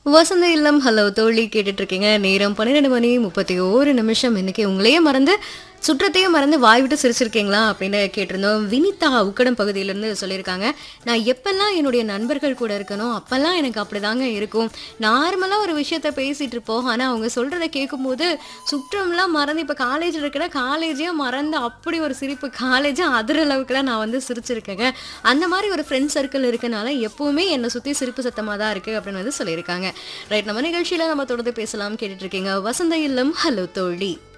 வசந்த இல்லம் ஹலோ தோழி கேட்டுட்டு இருக்கீங்க நேரம் பன்னிரெண்டு மணி முப்பத்தி ஓரு நிமிஷம் இன்னைக்கு உங்களையே மறந்து சுற்றத்தையும் மறந்து வாய் விட்டு சிரிச்சிருக்கீங்களா அப்படின்னு கேட்டிருந்தோம் வினிதா உக்கடம் பகுதியிலேருந்து சொல்லியிருக்காங்க நான் எப்பெல்லாம் என்னுடைய நண்பர்கள் கூட இருக்கணும் அப்பெல்லாம் எனக்கு அப்படிதாங்க இருக்கும் நார்மலாக ஒரு விஷயத்த பேசிட்டு இருப்போம் ஆனால் அவங்க சொல்கிறத கேட்கும்போது சுற்றம்லாம் மறந்து இப்போ காலேஜ் இருக்கிற காலேஜையும் மறந்து அப்படி ஒரு சிரிப்பு காலேஜ் அதிர அளவுக்குலாம் நான் வந்து சிரிச்சிருக்கேங்க அந்த மாதிரி ஒரு ஃப்ரெண்ட் சர்க்கிள் இருக்கனால எப்பவுமே என்னை சுற்றி சிரிப்பு சத்தமாக தான் இருக்குது அப்படின்னு வந்து சொல்லியிருக்காங்க ரைட் நம்ம நிகழ்ச்சியில் நம்ம தொடர்ந்து பேசலாம் கேட்டுட்டு இருக்கீங்க வசந்த இல்லம் ஹலோ தோழி